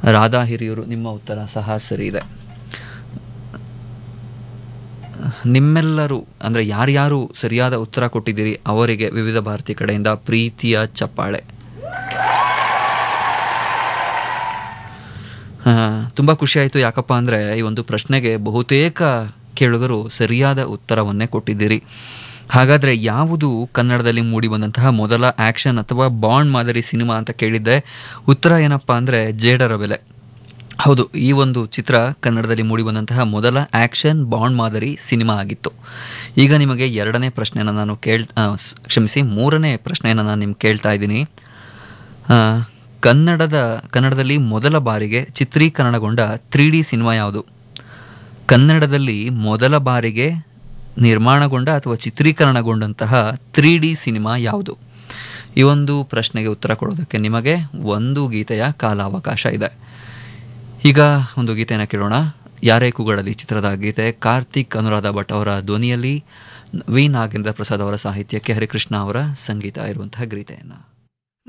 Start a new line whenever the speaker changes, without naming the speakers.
ರಾಧಾ ಹಿರಿಯೂರು ನಿಮ್ಮ ಉತ್ತರ ಸಹ ಸರಿ ಇದೆ ನಿಮ್ಮೆಲ್ಲರೂ ಅಂದರೆ ಯಾರ್ಯಾರು ಸರಿಯಾದ ಉತ್ತರ ಕೊಟ್ಟಿದ್ದೀರಿ ಅವರಿಗೆ ವಿವಿಧ ಭಾರತಿ ಕಡೆಯಿಂದ ಪ್ರೀತಿಯ ಚಪ್ಪಾಳೆ ಆ, ತುಂಬ ಖುಷಿ ಆಯಿತು ಯಾಕಪ್ಪ ಅಂದರೆ ಈ ಒಂದು ಪ್ರಶ್ನೆಗೆ ಬಹುತೇಕ ಕೇಳುಗರು ಸರಿಯಾದ ಉತ್ತರವನ್ನೇ ಕೊಟ್ಟಿದ್ದೀರಿ ಹಾಗಾದರೆ ಯಾವುದು ಕನ್ನಡದಲ್ಲಿ ಮೂಡಿ ಬಂದಂತಹ ಮೊದಲ ಆ್ಯಕ್ಷನ್ ಅಥವಾ ಬಾಂಡ್ ಮಾದರಿ ಸಿನಿಮಾ ಅಂತ ಕೇಳಿದ್ದೆ ಉತ್ತರ ಏನಪ್ಪ ಅಂದರೆ ಜೇಡರ ಬೆಲೆ ಹೌದು ಈ ಒಂದು ಚಿತ್ರ ಕನ್ನಡದಲ್ಲಿ ಮೂಡಿಬಂದಂತಹ ಮೊದಲ ಆ್ಯಕ್ಷನ್ ಬಾಂಡ್ ಮಾದರಿ ಸಿನಿಮಾ ಆಗಿತ್ತು ಈಗ ನಿಮಗೆ ಎರಡನೇ ಪ್ರಶ್ನೆಯನ್ನು ನಾನು ಕೇಳ್ ಆ, ಸ್- ಕ್ಷಮಿಸಿ ಮೂರನೇ ಪ್ರಶ್ನೆಯನ್ನು ನಾನು ನಿಮ್ಗೆ ಕೇಳ್ತಾ ಇದ್ದೀನಿ ಆ, ಕನ್ನಡದ ಕನ್ನಡದಲ್ಲಿ ಮೊದಲ ಬಾರಿಗೆ ಚಿತ್ರೀಕರಣಗೊಂಡ ತ್ರೀ ಡಿ ಸಿನಿಮಾ ಯಾವುದು ಕನ್ನಡದಲ್ಲಿ ಮೊದಲ ಬಾರಿಗೆ ನಿರ್ಮಾಣಗೊಂಡ ಅಥವಾ ಚಿತ್ರೀಕರಣಗೊಂಡಂತಹ ತ್ರೀ ಡಿ ಸಿನಿಮಾ ಯಾವುದು ಈ ಒಂದು ಪ್ರಶ್ನೆಗೆ ಉತ್ತರ ಕೊಡೋದಕ್ಕೆ ನಿಮಗೆ ಒಂದು ಗೀತೆಯ ಕಾಲಾವಕಾಶ ಇದೆ ಈಗ ಒಂದು ಗೀತೆಯನ್ನು ಕೇಳೋಣ ಯಾರೇ ಕೂಗಳಲಿ ಚಿತ್ರದ ಗೀತೆ ಕಾರ್ತಿಕ್ ಅನುರಾಧ ಭಟ್ ಅವರ ಧ್ವನಿಯಲ್ಲಿ ವಿ ನಾಗೇಂದ್ರ ಪ್ರಸಾದ್ ಅವರ ಸಾಹಿತ್ಯಕ್ಕೆ ಹರಿಕೃಷ್ಣ ಅವರ ಸಂಗೀತ ಇರುವಂತಹ ಗೀತೆಯನ್ನು